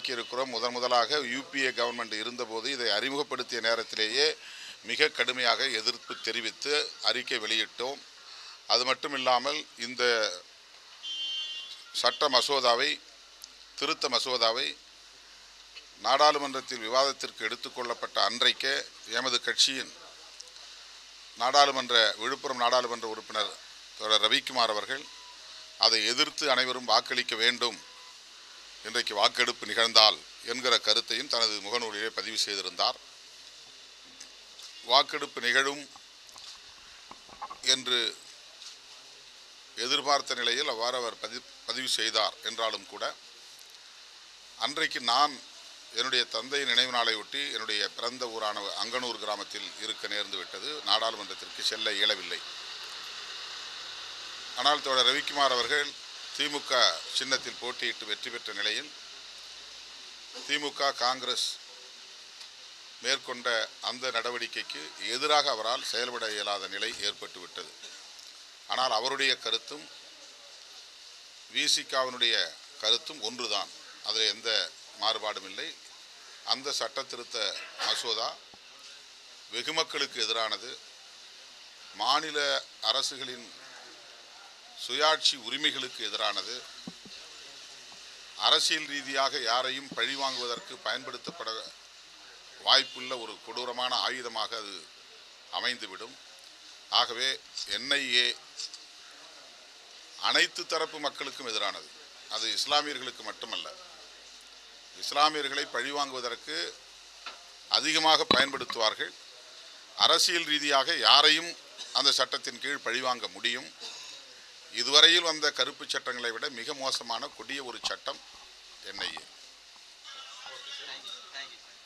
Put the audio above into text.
உருவாக்கி இருக்கிறோம் முதன் முதலாக யூபிஏ கவர்மெண்ட் இருந்தபோது இதை அறிமுகப்படுத்திய நேரத்திலேயே மிக கடுமையாக எதிர்ப்பு தெரிவித்து அறிக்கை வெளியிட்டோம் அது மட்டும் இல்லாமல் இந்த சட்ட மசோதாவை திருத்த மசோதாவை நாடாளுமன்றத்தில் விவாதத்திற்கு எடுத்துக்கொள்ளப்பட்ட அன்றைக்கே எமது கட்சியின் நாடாளுமன்ற விழுப்புரம் நாடாளுமன்ற உறுப்பினர் தோழர் ரவிக்குமார் அவர்கள் அதை எதிர்த்து அனைவரும் வாக்களிக்க வேண்டும் இன்றைக்கு வாக்கெடுப்பு நிகழ்ந்தால் என்கிற கருத்தையும் தனது முகநூலிலே பதிவு செய்திருந்தார் வாக்கெடுப்பு நிகழும் என்று எதிர்பார்த்த நிலையில் அவ்வாறு அவர் பதி பதிவு செய்தார் என்றாலும் கூட அன்றைக்கு நான் என்னுடைய தந்தை நினைவு நாளையொட்டி என்னுடைய பிறந்த ஊரான அங்கனூர் கிராமத்தில் இருக்க நேர்ந்து விட்டது நாடாளுமன்றத்திற்கு செல்ல இயலவில்லை ஆனால் தோழர் ரவிக்குமார் அவர்கள் திமுக சின்னத்தில் போட்டியிட்டு வெற்றி பெற்ற நிலையில் திமுக காங்கிரஸ் மேற்கொண்ட அந்த நடவடிக்கைக்கு எதிராக அவரால் செயல்பட இயலாத நிலை ஏற்பட்டுவிட்டது ஆனால் அவருடைய கருத்தும் விசிகாவினுடைய கருத்தும் ஒன்றுதான் அதில் எந்த மாறுபாடும் இல்லை அந்த சட்ட திருத்த மசோதா வெகுமக்களுக்கு எதிரானது மாநில அரசுகளின் சுயாட்சி உரிமைகளுக்கு எதிரானது அரசியல் ரீதியாக யாரையும் பழிவாங்குவதற்கு பயன்படுத்தப்பட வாய்ப்புள்ள ஒரு கொடூரமான ஆயுதமாக அது அமைந்துவிடும் ஆகவே என்ஐஏ அனைத்து தரப்பு மக்களுக்கும் எதிரானது அது இஸ்லாமியர்களுக்கு மட்டுமல்ல இஸ்லாமியர்களை பழிவாங்குவதற்கு அதிகமாக பயன்படுத்துவார்கள் அரசியல் ரீதியாக யாரையும் அந்த சட்டத்தின் கீழ் பழிவாங்க முடியும் இதுவரையில் வந்த கருப்பு சட்டங்களை விட மிக மோசமான கொடிய ஒரு சட்டம் என்ஐஏ தேங்க்யூ தேங்க்யூ